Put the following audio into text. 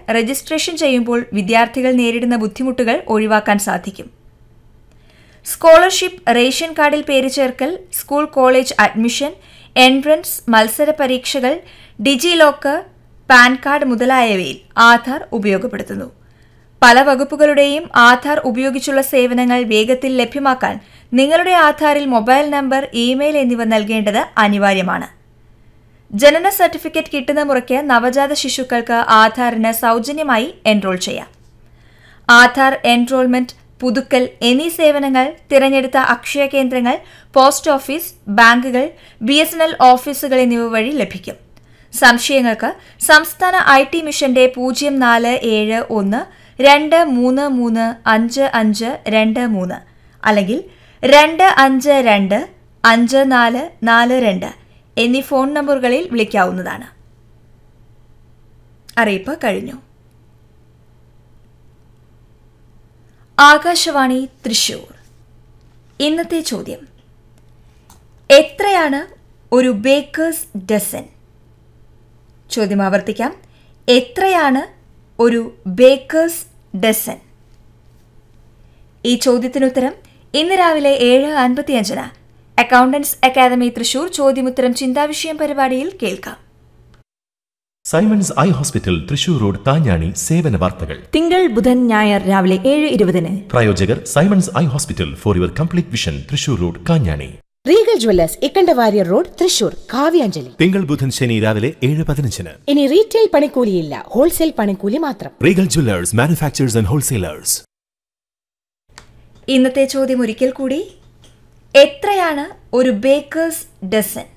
registration ചെയ്യുമ്പോൾ വിദ്യാർത്ഥികൾ നേരിടുന്ന ബുദ്ധിമുട്ടുകൾ ഒഴിവാക്കാൻ സാധിക്കും സ്കോളർഷിപ്പ് റേഷൻ കാർഡിൽ പേര് ചേർക്കൽ സ്കൂൾ കോളേജ് അഡ്മിഷൻ എൻട്രൻസ് മത്സര പരീക്ഷകൾ ഡിജി ലോക്കർ പാൻ കാർഡ് മുതലായവയിൽ ആധാർ ഉപയോഗപ്പെടുത്തുന്നു പല വകുപ്പുകളുടെയും ആധാർ ഉപയോഗിച്ചുള്ള സേവനങ്ങൾ വേഗത്തിൽ ലഭ്യമാക്കാൻ നിങ്ങളുടെ ആധാറിൽ മൊബൈൽ നമ്പർ ഇമെയിൽ എന്നിവ നൽകേണ്ടത് അനിവാര്യമാണ് ജനന സർട്ടിഫിക്കറ്റ് കിട്ടുന്ന മുറയ്ക്ക് നവജാത ശിശുക്കൾക്ക് ആധാറിന് സൗജന്യമായി എൻറോൾ ചെയ്യാം ആധാർ എൻറോൾമെന്റ് പുതുക്കൽ എന്നീ സേവനങ്ങൾ തിരഞ്ഞെടുത്ത അക്ഷയ കേന്ദ്രങ്ങൾ പോസ്റ്റ് ഓഫീസ് ബാങ്കുകൾ ബി എസ് എൻ എൽ ഓഫീസുകൾ എന്നിവ വഴി ലഭിക്കും സംശയങ്ങൾക്ക് സംസ്ഥാന ഐ ടി മിഷന്റെ പൂജ്യം നാല് ഏഴ് ഒന്ന് രണ്ട് മൂന്ന് മൂന്ന് അഞ്ച് അഞ്ച് രണ്ട് മൂന്ന് അല്ലെങ്കിൽ രണ്ട് അഞ്ച് രണ്ട് അഞ്ച് നാല് നാല് രണ്ട് എന്നീ ഫോൺ നമ്പറുകളിൽ വിളിക്കാവുന്നതാണ് അറിയിപ്പ് കഴിഞ്ഞു ആകാശവാണി തൃശൂർ ഇന്നത്തെ ചോദ്യം എത്രയാണ് ഒരു ബേക്കേഴ്സ് ഡസൻ ചോദ്യം ആവർത്തിക്കാം എത്രയാണ് ഒരു ബേക്കേഴ്സ് ഡസൻ ഈ ചോദ്യത്തിനുത്തരം ഇന്ന് രാവിലെ ഏഴ് അൻപത്തിയഞ്ചിന് അക്കൗണ്ടൻസ് അക്കാദമി തൃശൂർ ചോദ്യമുത്തരം ചിന്താവിഷയം പരിപാടിയിൽ കേൾക്കാം Simons eye hospital Thrissur road Thanjani സേവന വാർത്തകൾ തിങ്കൾ ബുധൻ ഞായർ രാവിലെ ഏഴ് ഇരുപതിന് പ്രായോജകർ Simons eye hospital for your complete vision Thrissur road Kanjani Regal jewellers Ikkandawarrier road Thrissur Kavyanjali തിങ്കൾ ബുധൻ ശനി രാവിലെ ഏഴ് പതിനഞ്ചിന് ഇനി റീറ്റെയിൽ പണിക്കൂലിയില്ല ഹോൾസെയിൽ പണിക്കൂലി മാത്രം Regal jewellers manufacturers and wholesalers ഇന്നത്തെ ചോദ്യം ഒരിക്കൽ കൂടി എത്രയാണ് ഒരു ബേക്കേഴ്സ് ഡസൻ